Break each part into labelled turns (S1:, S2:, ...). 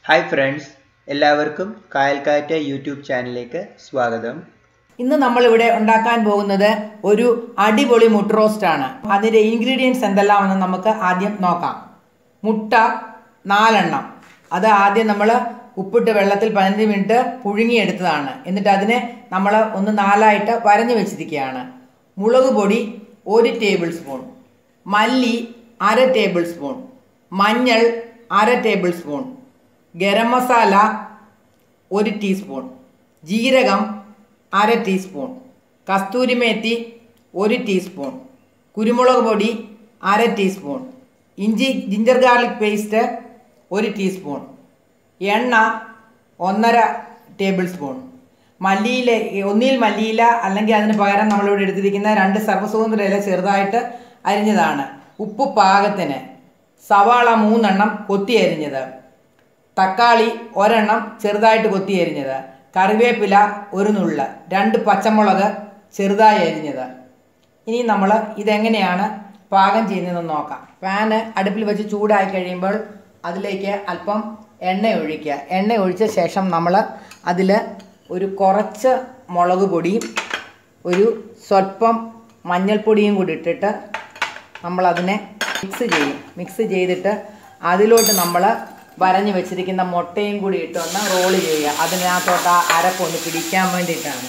S1: hi friends എല്ലാവർക്കും കായൽക്കാറ്റ് YouTube ചാനലിലേക്ക് സ്വാഗതം
S2: ഇന്ന് നമ്മളിവിടെ ഉണ്ടാക്കാൻ പോകുന്നത് ഒരു അടിപൊളി മുട്ട റോസ്റ്റ് ആണ് അതിൻ്റെ ഇൻഗ്രീഡിയൻസ് എന്തെല്ലാമെന്ന് നമുക്ക് ആദ്യം നോക്കാം മുട്ട നാലെണ്ണം അത് ആദ്യം നമ്മൾ ഉപ്പിട്ട് വെള്ളത്തിൽ പതിനഞ്ച് മിനിറ്റ് പുഴുങ്ങിയെടുത്തതാണ് എന്നിട്ട് അതിനെ നമ്മൾ ഒന്ന് നാലായിട്ട് വരഞ്ഞു വെച്ചിരിക്കുകയാണ് മുളക് പൊടി ഒരു ടേബിൾ സ്പൂൺ മല്ലി അര ടേബിൾ സ്പൂൺ മഞ്ഞൾ അര ടേബിൾ സ്പൂൺ ഗരം മസാല ഒരു ടീസ്പൂൺ ജീരകം അര ടീസ്പൂൺ കസ്തൂരിമേത്തി ഒരു ടീസ്പൂൺ കുരുമുളക് പൊടി അര ടീസ്പൂൺ ഇഞ്ചി ജിഞ്ചർ ഗാർലിക് പേസ്റ്റ് ഒരു ടീസ്പൂൺ എണ്ണ ഒന്നര ടേബിൾ സ്പൂൺ മല്ലിയില ഒന്നിൽ മല്ലിയില അല്ലെങ്കിൽ അതിന് പകരം നമ്മളിവിടെ എടുത്തിരിക്കുന്ന രണ്ട് സർവ്വസുഗന്ധ ഇല ചെറുതായിട്ട് അരിഞ്ഞതാണ് ഉപ്പ് പാകത്തിന് സവാള മൂന്നെണ്ണം കൊത്തി അരിഞ്ഞത് തക്കാളി ഒരെണ്ണം ചെറുതായിട്ട് കൊത്തി അരിഞ്ഞത് കറിവേപ്പില ഒരു നുള്ള രണ്ട് പച്ചമുളക് ചെറുതായി അരിഞ്ഞത് ഇനി നമ്മൾ ഇതെങ്ങനെയാണ് പാകം ചെയ്യുന്നതെന്ന് നോക്കാം പാന് അടുപ്പിൽ വെച്ച് ചൂടായി കഴിയുമ്പോൾ അതിലേക്ക് അല്പം എണ്ണ ഒഴിക്കുക എണ്ണ ഒഴിച്ച ശേഷം നമ്മൾ അതിൽ ഒരു കുറച്ച് മുളക് പൊടിയും ഒരു സ്വല്പം മഞ്ഞൾപ്പൊടിയും കൂടി ഇട്ടിട്ട് നമ്മളതിനെ മിക്സ് ചെയ്യും മിക്സ് ചെയ്തിട്ട് അതിലോട്ട് നമ്മൾ വരഞ്ഞു വെച്ചിരിക്കുന്ന മുട്ടയും കൂടി ഇട്ടൊന്ന് റോള് ചെയ്യുക അതിനകത്തോട്ട് ആ അരപ്പൊന്ന് പിടിക്കാൻ വേണ്ടിയിട്ടാണ്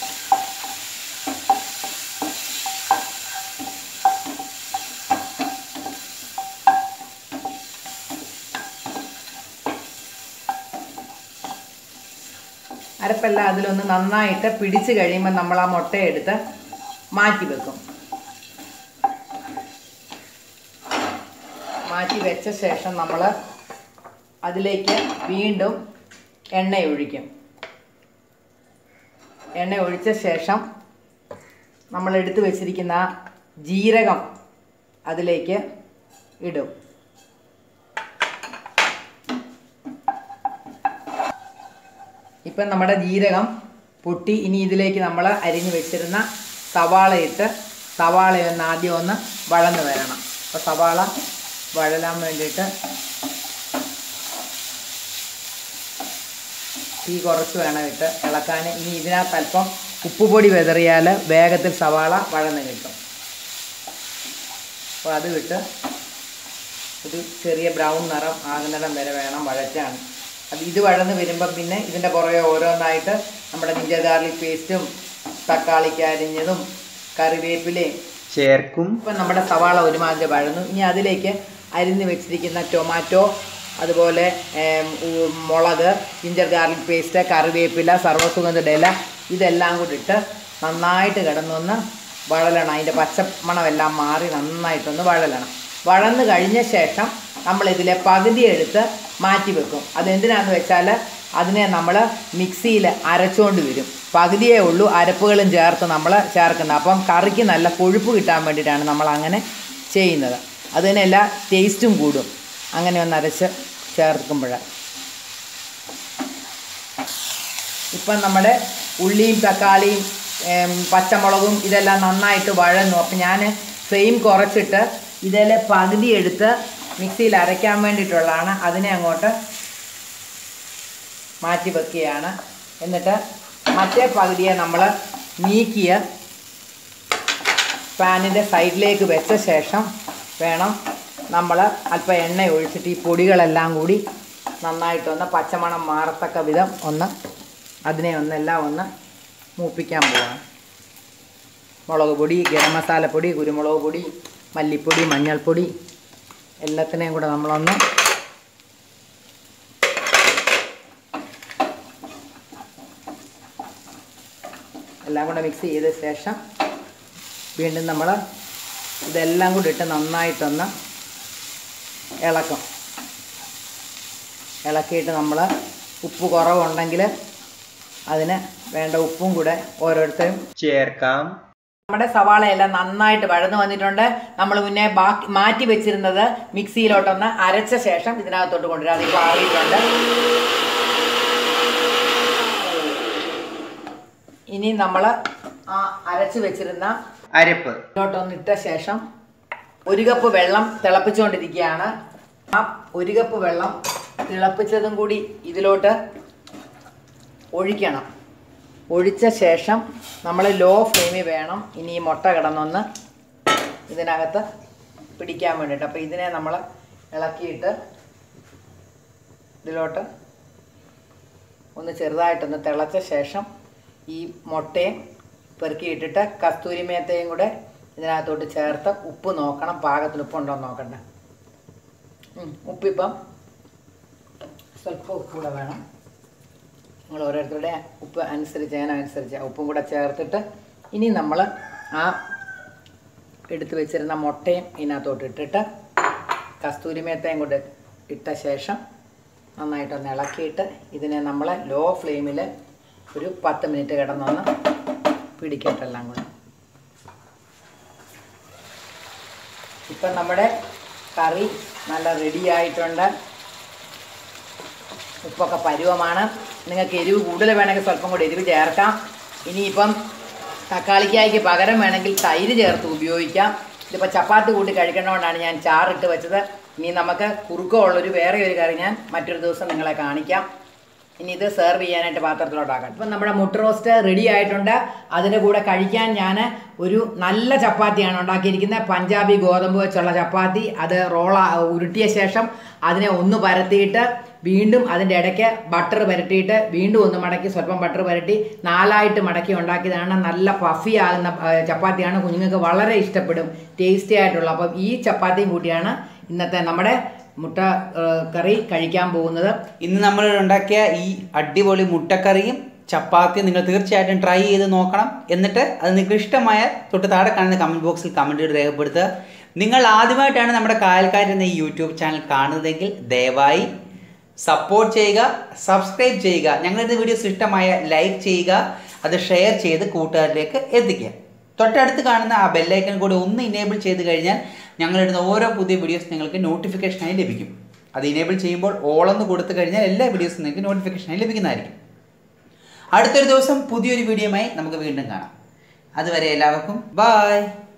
S2: അരപ്പെല്ലാം അതിലൊന്ന് നന്നായിട്ട് പിടിച്ച് കഴിയുമ്പോൾ നമ്മൾ ആ മുട്ടയെടുത്ത് മാറ്റി വെക്കും മാറ്റി വെച്ച ശേഷം നമ്മൾ അതിലേക്ക് വീണ്ടും എണ്ണ ഒഴിക്കും എണ്ണ ഒഴിച്ച ശേഷം നമ്മൾ എടുത്തു വെച്ചിരിക്കുന്ന ആ ജീരകം അതിലേക്ക് ഇടും ഇപ്പം നമ്മുടെ ജീരകം പൊട്ടി ഇനി ഇതിലേക്ക് നമ്മൾ അരിഞ്ഞു വെച്ചിരുന്ന സവാള ഇട്ട് സവാളയൊന്ന് ആദ്യം ഒന്ന് വഴന്ന് വരണം അപ്പോൾ സവാള വഴലാൻ വേണ്ടിയിട്ട് തീ കുറച്ച് വേണം ഇട്ട് ഇളക്കാൻ ഇനി ഇതിനകത്ത് അല്പം ഉപ്പുപൊടി വെതറിയാൽ വേഗത്തിൽ സവാള വഴന്ന് കിട്ടും അപ്പോൾ അത് വിട്ട് ഒരു ചെറിയ ബ്രൗൺ നിറം ആകുന്നിടം വരെ വേണം വഴറ്റാൻ അത് ഇത് വഴന്ന് വരുമ്പം പിന്നെ ഇതിൻ്റെ പുറകെ ഓരോന്നായിട്ട് നമ്മുടെ ജിഞ്ചർ ഗാർലിക് പേസ്റ്റും തക്കാളിക്ക് അരിഞ്ഞതും കറിവേപ്പിലയും
S1: ചേർക്കും
S2: ഇപ്പം നമ്മുടെ സവാള ഒരുമാതിരി വഴന്നു ഇനി അതിലേക്ക് അരിഞ്ഞ് വെച്ചിരിക്കുന്ന ടൊമാറ്റോ അതുപോലെ ഏം, ഉ- മുളക് ജിഞ്ചർ ഗാർലിക് പേസ്റ്റ് കറിവേപ്പില സർവ്വസുഗന്ധ ഇല ഇതെല്ലാം കൂടി ഇട്ട് നന്നായിട്ട് കിടന്നൊന്ന് വഴലണം അതിൻ്റെ പച്ചമണമെല്ലാം മാറി നന്നായിട്ടൊന്ന് വഴലണം വഴന്ന് കഴിഞ്ഞ ശേഷം നമ്മളിതിലെ പകുതി എടുത്ത് മാറ്റി വെക്കും അതെന്തിനാന്ന് വെച്ചാൽ അതിനെ നമ്മൾ മിക്സിയിൽ അരച്ചുകൊണ്ട് വരും പകുതിയേ ഉള്ളൂ അരപ്പുകളും ചേർത്ത് നമ്മൾ ചേർക്കുന്നത് അപ്പം കറിക്ക് നല്ല കൊഴുപ്പ് കിട്ടാൻ വേണ്ടിയിട്ടാണ് നമ്മൾ അങ്ങനെ ചെയ്യുന്നത് അതിനെല്ലാം ടേസ്റ്റും കൂടും അങ്ങനെ ഒന്ന് അരച്ച് ചേർക്കുമ്പോൾ ഇപ്പം നമ്മുടെ ഉള്ളിയും തക്കാളിയും ഏം, പച്ചമുളകും ഇതെല്ലാം നന്നായിട്ട് വഴന്നു അപ്പം ഞാൻ ഫ്ലെയിം കുറച്ചിട്ട് ഇതിലെ പകുതി എടുത്ത് മിക്സിയിൽ അരയ്ക്കാൻ വേണ്ടിയിട്ടുള്ളതാണ് അതിനെ അങ്ങോട്ട് മാറ്റി വെക്കുകയാണ് എന്നിട്ട് മറ്റേ പകുതിയെ നമ്മൾ നീക്കിയ പാനിൻ്റെ സൈഡിലേക്ക് വെച്ച ശേഷം വേണം നമ്മൾ അല്പം എണ്ണ ഒഴിച്ചിട്ട് ഈ പൊടികളെല്ലാം കൂടി നന്നായിട്ടൊന്ന് പച്ചമണം മാറത്തക്ക വിധം ഒന്ന് അതിനെ ഒന്നെല്ലാം ഒന്ന് മൂപ്പിക്കാൻ പോവാണ് മുളക് പൊടി ഗരം മസാലപ്പൊടി കുരുമുളക് പൊടി മല്ലിപ്പൊടി മഞ്ഞൾപ്പൊടി എല്ലാത്തിനെയും കൂടെ നമ്മളൊന്ന് എല്ലാം കൂടെ മിക്സ് ചെയ്ത ശേഷം വീണ്ടും നമ്മൾ ഇതെല്ലാം കൂടി ഇട്ട് നന്നായിട്ടൊന്ന് ഇളക്കും ഇളക്കിയിട്ട് നമ്മൾ ഉപ്പ് കുറവുണ്ടെങ്കിൽ അതിന് വേണ്ട ഉപ്പും കൂടെ ഓരോരുത്തരും
S1: ചേർക്കാം
S2: നമ്മുടെ സവാളയെല്ലാം നന്നായിട്ട് വഴന്നു വന്നിട്ടുണ്ട് നമ്മൾ മുന്നേ ബാക്കി മാറ്റി വെച്ചിരുന്നത് മിക്സിയിലോട്ടൊന്ന് അരച്ച ശേഷം ഇതിനകത്തോട്ട് കൊണ്ടുവരാം അത് ഇപ്പോൾ ആറിയിട്ടുണ്ട് ഇനി നമ്മൾ ആ അരച്ച് വെച്ചിരുന്ന
S1: അരപ്പ്
S2: ഇതിലോട്ടൊന്ന് ഇട്ട ശേഷം ഒരു കപ്പ് വെള്ളം തിളപ്പിച്ചുകൊണ്ടിരിക്കുകയാണ് ആ ഒരു കപ്പ് വെള്ളം തിളപ്പിച്ചതും കൂടി ഇതിലോട്ട് ഒഴിക്കണം ഒഴിച്ച ശേഷം നമ്മൾ ലോ ഫ്ലെയിമിൽ വേണം ഇനി ഈ മുട്ട കിടന്നൊന്ന് ഇതിനകത്ത് പിടിക്കാൻ വേണ്ടിയിട്ട് അപ്പോൾ ഇതിനെ നമ്മൾ ഇളക്കിയിട്ട് ഇതിലോട്ട് ഒന്ന് ചെറുതായിട്ടൊന്ന് തിളച്ച ശേഷം ഈ മുട്ടയും പെറുക്കിയിട്ടിട്ട് കസ്തൂരി മേത്തയും കൂടെ ഇതിനകത്തോട്ട് ചേർത്ത് ഉപ്പ് നോക്കണം പാകത്തിന് ഉപ്പുണ്ടോ എന്ന് നോക്കണ്ടേ ഉം, ഉപ്പിപ്പം സ്വല്പം ഉപ്പ് കൂടെ വേണം നിങ്ങൾ ഓരോരുത്തരുടെ ഉപ്പ് അനുസരിച്ച് അതിനനുസരിച്ച് ഉപ്പും കൂടെ ചേർത്തിട്ട് ഇനി നമ്മൾ ആ എടുത്തു വെച്ചിരുന്ന മുട്ടയും ഇതിനകത്തോട്ട് ഇട്ടിട്ട് കസ്തൂരി മേത്തയും കൂടെ ഇട്ട ശേഷം നന്നായിട്ടൊന്ന് ഇളക്കിയിട്ട് ഇതിനെ നമ്മൾ ലോ ഫ്ലെയിമിൽ ഒരു പത്ത് മിനിറ്റ് കിടന്നൊന്ന് പിടിക്കട്ടെ എല്ലാം കൂടെ ഇപ്പം നമ്മുടെ കറി നല്ല റെഡി ആയിട്ടുണ്ട് ഉപ്പൊക്കെ പരുവമാണ് നിങ്ങൾക്ക് എരിവ് കൂടുതൽ വേണമെങ്കിൽ സ്വല്പം കൂടി എരിവ് ചേർക്കാം ഇനിയിപ്പം തക്കാളിക്കായ്ക്ക് പകരം വേണമെങ്കിൽ തൈര് ചേർത്ത് ഉപയോഗിക്കാം ഇതിപ്പോൾ ചപ്പാത്തി കൂട്ടി കഴിക്കണോണ്ടാണ് ഞാൻ ചാറിട്ട് വെച്ചത് ഇനി നമുക്ക് കുറുക്കമുള്ളൊരു വേറെ ഒരു കറി ഞാൻ മറ്റൊരു ദിവസം നിങ്ങളെ കാണിക്കാം ഇനി ഇത് സെർവ് ചെയ്യാനായിട്ട് പാത്രത്തിലോട്ടാക്കാം ഇപ്പം നമ്മുടെ മുട്ട റോസ്റ്റ് റെഡി ആയിട്ടുണ്ട് അതിൻ്റെ കൂടെ കഴിക്കാൻ ഞാൻ ഒരു നല്ല ചപ്പാത്തിയാണ് ഉണ്ടാക്കിയിരിക്കുന്നത് പഞ്ചാബി ഗോതമ്പ് വെച്ചുള്ള ചപ്പാത്തി അത് റോള ഉരുട്ടിയ ശേഷം അതിനെ ഒന്ന് പരത്തിയിട്ട് വീണ്ടും അതിൻ്റെ ഇടയ്ക്ക് ബട്ടർ പുരട്ടിയിട്ട് വീണ്ടും ഒന്ന് മടക്കി സ്വല്പം ബട്ടർ പുരട്ടി നാലായിട്ട് മടക്കി ഉണ്ടാക്കിയതാണ് നല്ല പഫി ആകുന്ന ആ, ചപ്പാത്തിയാണ് കുഞ്ഞുങ്ങൾക്ക് വളരെ ഇഷ്ടപ്പെടും ടേസ്റ്റി ആയിട്ടുള്ള അപ്പം ഈ ചപ്പാത്തിയും കൂട്ടിയാണ് ഇന്നത്തെ നമ്മുടെ മുട്ട ആ, കറി കഴിക്കാൻ പോകുന്നത്
S3: ഇന്ന് നമ്മൾ ഉണ്ടാക്കിയ ഈ അടിപൊളി മുട്ടക്കറിയും ചപ്പാത്തിയും നിങ്ങൾ തീർച്ചയായിട്ടും ട്രൈ ചെയ്ത് നോക്കണം എന്നിട്ട് അത് നിങ്ങൾക്ക് ഇഷ്ടമായ തൊട്ട് താഴെ കാണുന്ന കമൻറ്റ് ബോക്സിൽ കമൻറ്റ് ചെയ്ത് രേഖപ്പെടുത്തുക നിങ്ങൾ ആദ്യമായിട്ടാണ് നമ്മുടെ കായൽക്കാരൻ എന്ന ഈ യൂട്യൂബ് ചാനൽ കാണുന്നതെങ്കിൽ ദയവായി സപ്പോർട്ട് ചെയ്യുക സബ്സ്ക്രൈബ് ചെയ്യുക ഞങ്ങളുടെ വീഡിയോസ് ഇഷ്ടമായ ലൈക്ക് ചെയ്യുക അത് ഷെയർ ചെയ്ത് കൂട്ടുകാരിലേക്ക് എത്തിക്കുക തൊട്ടടുത്ത് കാണുന്ന ആ ബെല്ലൈക്കൺ കൂടി ഒന്ന് ഇനേബിൾ ചെയ്ത് കഴിഞ്ഞാൽ ഞങ്ങളിടുന്ന ഓരോ പുതിയ വീഡിയോസ് നിങ്ങൾക്ക് നോട്ടിഫിക്കേഷനായി ലഭിക്കും അത് ഇനേബിൾ ചെയ്യുമ്പോൾ ഓളെന്ന് കൊടുത്തു കഴിഞ്ഞാൽ എല്ലാ വീഡിയോസും നിങ്ങൾക്ക് നോട്ടിഫിക്കേഷനായി ലഭിക്കുന്നതായിരിക്കും അടുത്തൊരു ദിവസം പുതിയൊരു വീഡിയോയുമായി നമുക്ക് വീണ്ടും കാണാം അതുവരെ എല്ലാവർക്കും ബായ്